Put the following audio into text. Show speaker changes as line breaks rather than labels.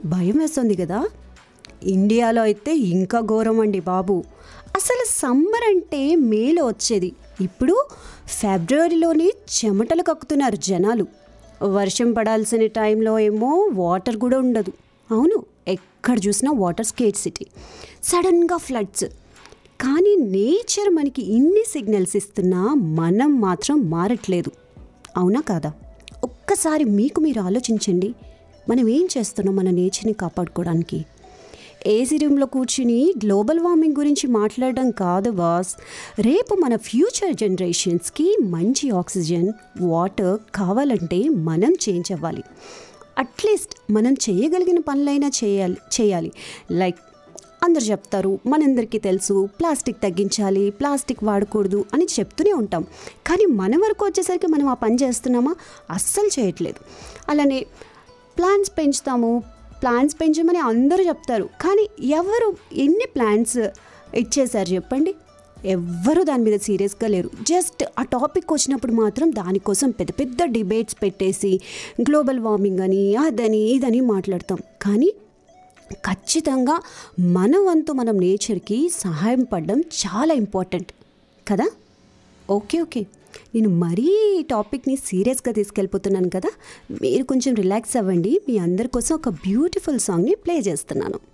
భయం వేస్తుంది కదా ఇండియాలో అయితే ఇంకా ఘోరం అండి బాబు అసలు సమ్మర్ అంటే మేలో వచ్చేది ఇప్పుడు ఫిబ్రవరిలోనే చెమటలు కక్కుతున్నారు జనాలు వర్షం పడాల్సిన టైంలో ఏమో వాటర్ కూడా ఉండదు అవును ఎక్కడ చూసినా వాటర్ స్కేట్ సిటీ సడన్గా ఫ్లడ్స్ కానీ నేచర్ మనకి ఇన్ని సిగ్నల్స్ ఇస్తున్నా మనం మాత్రం మారట్లేదు అవునా కాదా ఒక్కసారి మీకు మీరు ఆలోచించండి మనం ఏం చేస్తున్నాం మన నేచర్ని కాపాడుకోవడానికి ఏసీ రూమ్లో కూర్చుని గ్లోబల్ వార్మింగ్ గురించి మాట్లాడడం కాదు బాస్ రేపు మన ఫ్యూచర్ జనరేషన్స్కి మంచి ఆక్సిజన్ వాటర్ కావాలంటే మనం చేంజ్ అవ్వాలి అట్లీస్ట్ మనం చేయగలిగిన పనులైనా చేయాలి చేయాలి లైక్ అందరు చెప్తారు మనందరికీ తెలుసు ప్లాస్టిక్ తగ్గించాలి ప్లాస్టిక్ వాడకూడదు అని చెప్తూనే ఉంటాం కానీ మన వరకు వచ్చేసరికి మనం ఆ పని చేస్తున్నామా అస్సలు చేయట్లేదు అలానే ప్లాన్స్ పెంచుతాము ప్లాన్స్ పెంచమని అందరూ చెప్తారు కానీ ఎవరు ఎన్ని ప్లాన్స్ ఇచ్చేశారు చెప్పండి ఎవ్వరూ దాని మీద సీరియస్గా లేరు జస్ట్ ఆ టాపిక్ వచ్చినప్పుడు మాత్రం దానికోసం పెద్ద పెద్ద డిబేట్స్ పెట్టేసి గ్లోబల్ వార్మింగ్ అని అదని ఇదని మాట్లాడతాం కానీ ఖచ్చితంగా మన వంతు మనం నేచర్కి సహాయం పడడం చాలా ఇంపార్టెంట్ కదా ఓకే ఓకే నేను మరీ ఈ టాపిక్ని సీరియస్గా తీసుకెళ్ళిపోతున్నాను కదా మీరు కొంచెం రిలాక్స్ అవ్వండి మీ అందరి కోసం ఒక బ్యూటిఫుల్ సాంగ్ని ప్లే చేస్తున్నాను